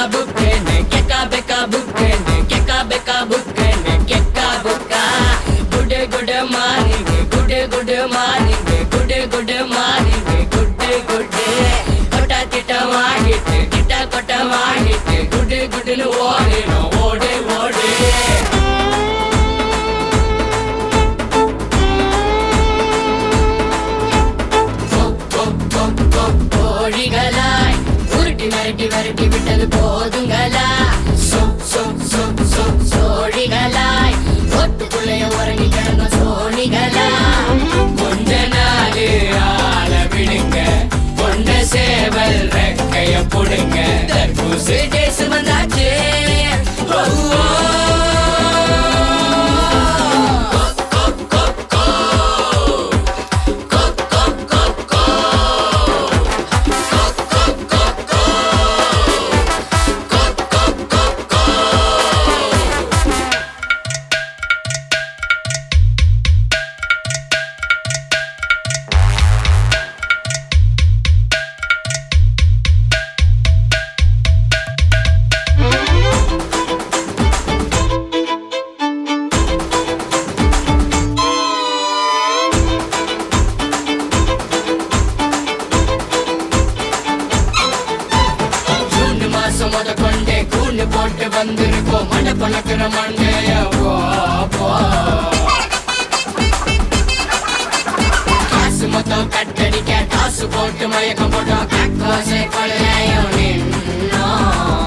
புக்கேன்னு கெக்கா பெக்கா புக்கேன்னு கெக்கா பெக்கா புக்கேன்னு கெக்கா புக்கா குடு குடு மார்னிங் குடு குடு மார்னிங் குடு குடு மார்னிங் குடு குடு கொட்டா திட்ட வாங்கிட்டு கிட்ட கொட்ட வாங்கிட்டு குடு குடுன்னு ஓடிடும் ஓடு ஓடு கோழிகளாய் உருட்டி மிரட்டி விரட்டி விட்டது போதுங்களா சோ சோ சோ சோ சோழிகளாய் ஒட்டுக்குள்ளைய உறங்கி கிடந்த சோழிகளா கொஞ்ச நாளு ஆள விடுங்க கொண்ட சேவல் ரெக்கைய புடுங்க தர்பூசு டேஸ் வந்தாச்சு ஓ, ஓ. ஜூன் மாசம் முத கொண்டே கூண்டு போட்டு வந்திருக்கோம் மண்ட பழக்கிற மண்டைய போ, போ. காசு மொத்தம் கட்டடிக்க காசு போட்டு மயக்கம் போட்டோம் கக்கோசை கொள்ளையும் நின்னோம்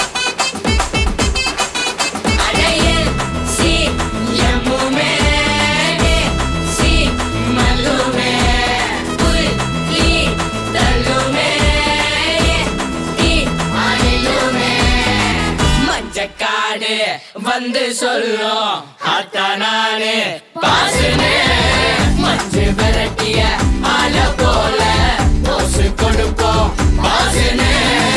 அடையில் சி எம்முமே சி மல்லுமே புல் ஈ தள்ளுமே ஈ அணிலுமே மஞ்சக்காடு வந்து சொல்லும் அத்தனானு பாசுனே மஞ்சு விரட்டிய ஆல போல போசு கொடுப்போம் பாசுனே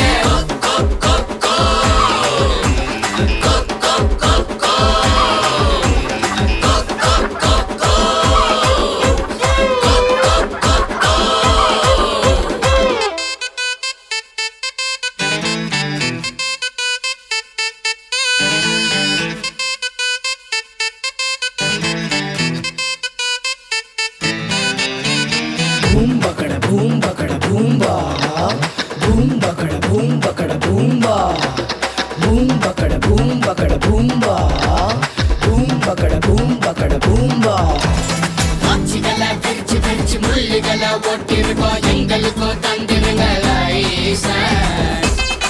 Boom bakada boom bakada boom ba. Boom bakada boom bakada boom ba. Boom bakada boom bakada boom ba. Boom bakada boom bakada boom ba. ஆட்சிகளை பிரிச்சு பிரிச்சு முள்ளுகளை ஒட்டிருக்கோம் எங்களுக்கும் தந்திருங்க லைசன்ஸ்.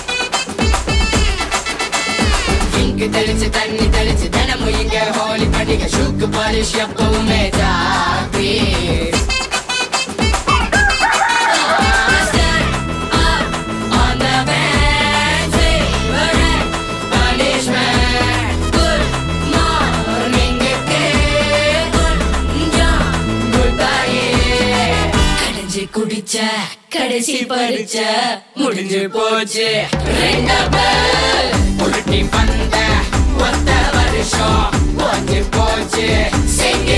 இங்கு தெளிச்சு தண்ணி தெளிச்சு தினமும் இங்க ஹோலி பண்டிகை ஷூக்கு பாலிஷ் எப்பவுமே ஜாதி குடிச்ச கடைசி பறிச்ச முடிஞ்சு போச்சு ரெண்டு பேர் உருட்டி வந்த ஒத்த வருஷம் போச்சு போச்சு சிங்கி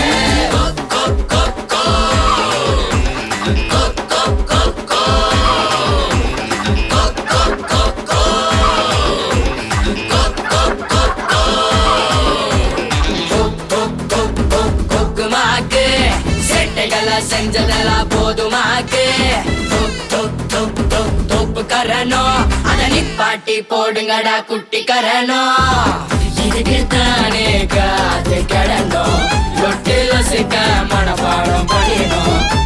கொக்குமாக்கு செட்டைகளை செஞ்சதெல்லாம் போதுமாக்கு தொப்பு கரணும் அத நிப்பாட்டி போடுங்கடா குட்டி கரணும் இதுக்கு தானே காத்து கிடந்தோம் தொட்டில சிக்க மனப்பாடம் பண்ணினோம்